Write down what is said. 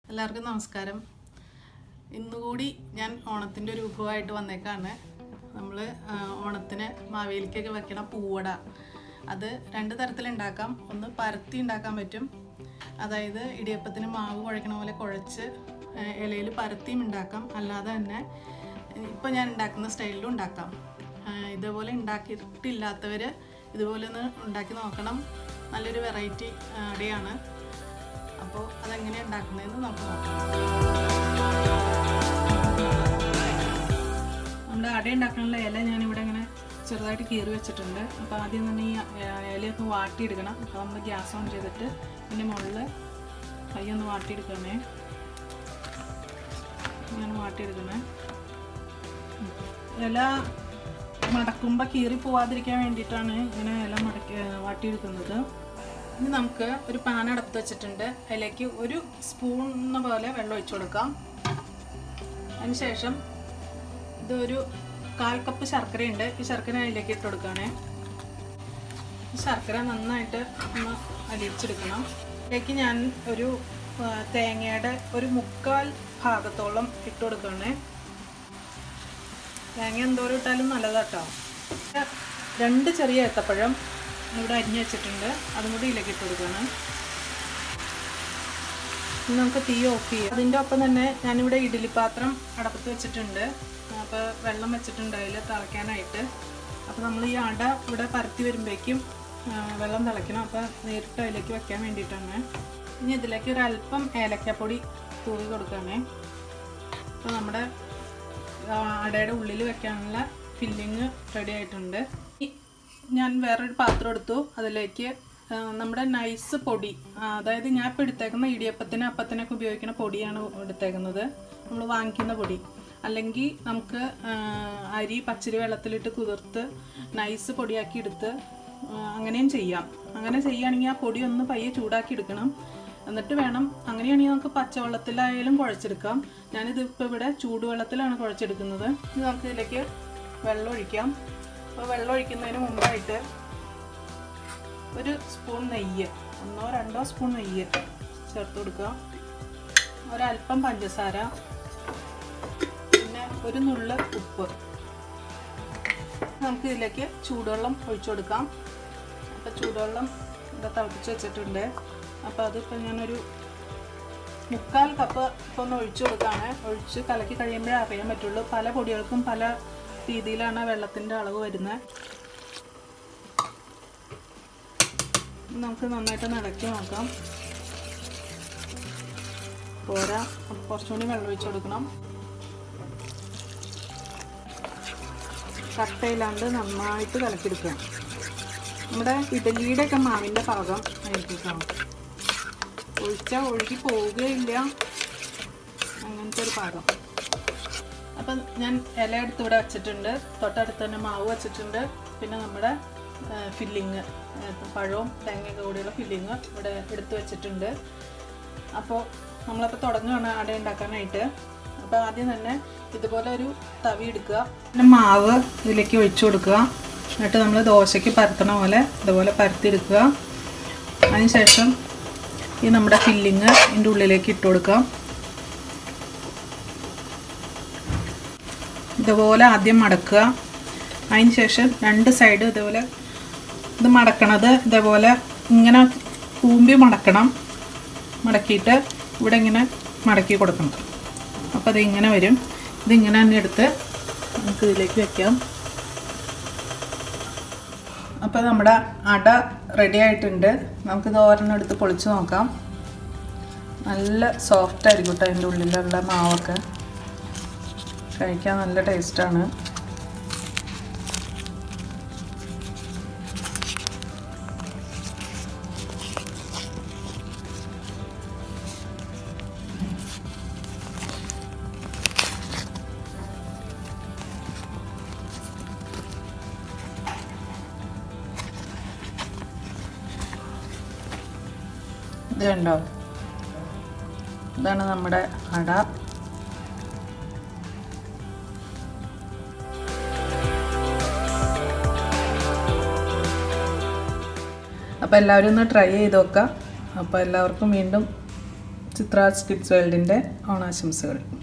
എല്ലാവർക്കും നമസ്കാരം ഇന്നുകൂടി ഞാൻ ഓണത്തിൻ്റെ ഒരു വിഭവമായിട്ട് വന്നേക്കാണ് നമ്മൾ ഓണത്തിന് മാവേലിക്കൊക്കെ വെക്കണ പൂവട അത് രണ്ട് തരത്തിലുണ്ടാക്കാം ഒന്ന് പരത്തി ഉണ്ടാക്കാൻ പറ്റും അതായത് ഇടിയപ്പത്തിന് മാവ് കുഴക്കണ പോലെ കുഴച്ച് ഇലയിൽ പരത്തിയും ഉണ്ടാക്കാം അല്ലാതെ തന്നെ ഇപ്പോൾ ഞാൻ ഉണ്ടാക്കുന്ന സ്റ്റൈലിലും ഉണ്ടാക്കാം ആ, ഇതുപോലെ ഉണ്ടാക്കിയിട്ടില്ലാത്തവർ ഇതുപോലെ ഒന്ന് ഉണ്ടാക്കി നോക്കണം നല്ലൊരു വെറൈറ്റി അടയാണ് അപ്പോൾ അതെങ്ങനെയാണ് ഉണ്ടാക്കുന്നതെന്ന് നമുക്ക് നോക്കാം നമ്മുടെ അട ഉണ്ടാക്കാനുള്ള ഇല ഞാനിവിടെ ഇങ്ങനെ ചെറുതായിട്ട് കീറി വെച്ചിട്ടുണ്ട് അപ്പോൾ ആദ്യം തന്നെ ഈ ആ, ഇലയൊക്കെ വാട്ടിയെടുക്കണം അപ്പോൾ നമ്മൾ ഗ്യാസ് ഓൺ ചെയ്തിട്ട് ഇതിൻ്റെ മുകളിൽ കൈ ഒന്ന് വാട്ടിയെടുക്കണേ ഞാൻ വാട്ടിയെടുക്കണേ ഉം. ഇല മടക്കുമ്പോൾ കീറി പോവാതിരിക്കാൻ വേണ്ടിയിട്ടാണ് ഇങ്ങനെ ഇല മടക്കി വാട്ടിയെടുക്കുന്നത് ഇനി നമുക്ക് ഒരു പാൻ അടുത്ത് വെച്ചിട്ടുണ്ട് അതിലേക്ക് ഒരു സ്പൂൺ പോലെ വെള്ളം ഒഴിച്ചു കൊടുക്കാം അതിനുശേഷം ഇതൊരു കാൽ കപ്പ് ശർക്കരയുണ്ട് ഈ ശർക്കര അതിലേക്ക് ഇട്ട് കൊടുക്കുകയാണേ ഈ ശർക്കര നന്നായിട്ട് ഒന്ന് അലിയിച്ചെടുക്കണം ഇതിലേക്ക് ഞാൻ ഒരു ആ, തേങ്ങയുടെ ഒരു മുക്കാൽ ഭാഗത്തോളം ഇട്ട് കൊടുക്കുകയാണേ തേങ്ങ എന്തോരം ഇട്ടാലും നല്ലതാട്ടോ രണ്ട് ചെറിയ ഏത്തപ്പഴം ഇവിടെ അരിഞ്ഞ് വെച്ചിട്ടുണ്ട് അതും കൂടി ഇതിലേക്ക് ഇട്ട് കൊടുക്കണം ഇനി നമുക്ക് തീ ഓഫ് ചെയ്യാം അതിൻ്റെ ഒപ്പം തന്നെ ഞാനിവിടെ ഇഡ്ഡലി പാത്രം അടപ്പത്ത് വെച്ചിട്ടുണ്ട് അപ്പോൾ വെള്ളം വെച്ചിട്ടുണ്ട് അതിൽ തിളയ്ക്കാനായിട്ട് അപ്പോൾ നമ്മൾ ഈ അട ഇവിടെ പരത്തി വരുമ്പോഴേക്കും ആ, വെള്ളം തിളയ്ക്കണം അപ്പോൾ നേരിട്ട് അതിലേക്ക് വെക്കാൻ വേണ്ടിയിട്ടാണ് ഇനി ഇതിലേക്ക് ഒരു അല്പം ഏലക്കപ്പൊടി തൂവി കൊടുക്കുകയാണേ അപ്പോൾ നമ്മുടെ ആ, അടയുടെ ഉള്ളിൽ വെക്കാനുള്ള ഫില്ലിങ് റെഡി ആയിട്ടുണ്ട് ഇ- ഞാൻ വേറൊരു പാത്രം എടുത്തു അതിലേക്ക് ആ, നമ്മുടെ നൈസ് പൊടി ആ, അതായത് ഞാൻ ഇപ്പോൾ എടുത്തേക്കുന്ന ഇടിയപ്പത്തിന് അപ്പത്തിനൊക്കെ ഉപയോഗിക്കുന്ന പൊടിയാണ് എടുത്തേക്കുന്നത് നമ്മൾ വാങ്ങിക്കുന്ന പൊടി അല്ലെങ്കിൽ നമുക്ക് ആ, അരി പച്ചരി വെള്ളത്തിലിട്ട് കുതിർത്ത് നൈസ് പൊടിയാക്കി എടുത്ത് ആ, അങ്ങനെയും ചെയ്യാം അങ്ങനെ ചെയ്യുകയാണെങ്കിൽ ആ പൊടി ഒന്ന് പയ്യെ ചൂടാക്കി എടുക്കണം എന്നിട്ട് വേണം അങ്ങനെയാണെങ്കിൽ നമുക്ക് പച്ചവെള്ളത്തിലായാലും കുഴച്ചെടുക്കാം ഞാനിത് ഇപ്പോൾ ഇവിടെ ചൂടുവെള്ളത്തിലാണ് കുഴച്ചെടുക്കുന്നത് ഇനി നമുക്ക് ഇതിലേക്ക് വെള്ളം ഒഴിക്കാം അപ്പോൾ വെള്ളം ഒഴിക്കുന്നതിന് മുമ്പായിട്ട് ഒരു സ്പൂൺ നെയ്യ് ഒന്നോ രണ്ടോ സ്പൂൺ നെയ്യ് ചേർത്ത് കൊടുക്കുക ഒരല്പം പഞ്ചസാര പിന്നെ ഒരു നുള്ള് ഉപ്പ് നമുക്ക് ഇതിലേക്ക് ചൂടുവെള്ളം ഒഴിച്ചു കൊടുക്കാം അപ്പോൾ ചൂടുവെള്ളം ഇവിടെ തിളപ്പിച്ച് വെച്ചിട്ടുണ്ട് അപ്പോൾ അതിപ്പോൾ ഞാനൊരു മുക്കാൽ കപ്പ് ഇപ്പോൾ ഒന്ന് ഒഴിച്ചു കൊടുക്കുകയാണ് ഒഴിച്ച് കലക്കി കഴിയുമ്പോഴേ അറിയാൻ പറ്റുള്ളൂ പല പൊടികൾക്കും പല രീതിയിലാണ് വെള്ളത്തിൻ്റെ അളവ് വരുന്നത് നമുക്ക് നന്നായിട്ട് നടക്കി നോക്കാം പോരാ അപ്പോൾ കുറച്ചുകൂടി വെള്ളം ഒഴിച്ചു കൊടുക്കണം കട്ടയിലാണ്ട് നന്നായിട്ട് കലക്കിയെടുക്കുക നമ്മുടെ ഇഡലിയുടെ ഒക്കെ മാവിൻ്റെ പാകം ആയിരിക്കണം ഒഴിച്ചാൽ ഒഴുകി പോവുകയില്ല അങ്ങനത്തെ ഒരു പാകം അപ്പം ഞാൻ ഇല എടുത്ത് ഇവിടെ വെച്ചിട്ടുണ്ട് തൊട്ടടുത്ത് തന്നെ മാവ് വെച്ചിട്ടുണ്ട് പിന്നെ നമ്മുടെ ഫില്ലിങ് പഴവും തേങ്ങയൊക്കെ കൂടിയുള്ള ഫില്ലിങ് ഇവിടെ എടുത്ത് വെച്ചിട്ടുണ്ട് അപ്പോൾ നമ്മളപ്പോൾ തുടങ്ങുകയാണ് അട ഉണ്ടാക്കാനായിട്ട് അപ്പോൾ ആദ്യം തന്നെ ഇതുപോലെ ഒരു തവി എടുക്കുക പിന്നെ മാവ് ഇതിലേക്ക് ഒഴിച്ചു കൊടുക്കുക എന്നിട്ട് നമ്മൾ ദോശയ്ക്ക് പരത്തണ പോലെ ഇതുപോലെ പരത്തിയെടുക്കുക അതിനുശേഷം ഈ നമ്മുടെ ഫില്ലിങ് ഇതിൻ്റെ ഉള്ളിലേക്ക് ഇട്ട് കൊടുക്കാം ഇതുപോലെ ആദ്യം മടക്കുക അതിന് ശേഷം രണ്ട് സൈഡ് ഇതുപോലെ ഇത് മടക്കണത് ഇതേപോലെ ഇങ്ങനെ കൂമ്പി മടക്കണം മടക്കിയിട്ട് ഇവിടെ ഇങ്ങനെ മടക്കി കൊടുക്കണം അപ്പോൾ അത് ഇങ്ങനെ വരും ഇതിങ്ങനെ തന്നെ എടുത്ത് നമുക്ക് ഇതിലേക്ക് വെക്കാം അപ്പോൾ നമ്മുടെ അട റെഡി ആയിട്ടുണ്ട് നമുക്കിത് ഓരോന്നും എടുത്ത് പൊളിച്ച് നോക്കാം നല്ല സോഫ്റ്റ് ആയിരിക്കും കേട്ടോ അതിൻ്റെ ഉള്ളിലുള്ള മാവൊക്കെ കഴിക്കാൻ നല്ല ടേസ്റ്റാണ് ഇത് കണ്ടോ ഇതാണ് നമ്മുടെ അട അപ്പോൾ എല്ലാവരും ഒന്ന് ട്രൈ ചെയ്ത് നോക്കാം അപ്പോൾ എല്ലാവർക്കും വീണ്ടും ചിത്രാസ് കിഡ്സ് വേൾഡിൻ്റെ ഓണാശംസകൾ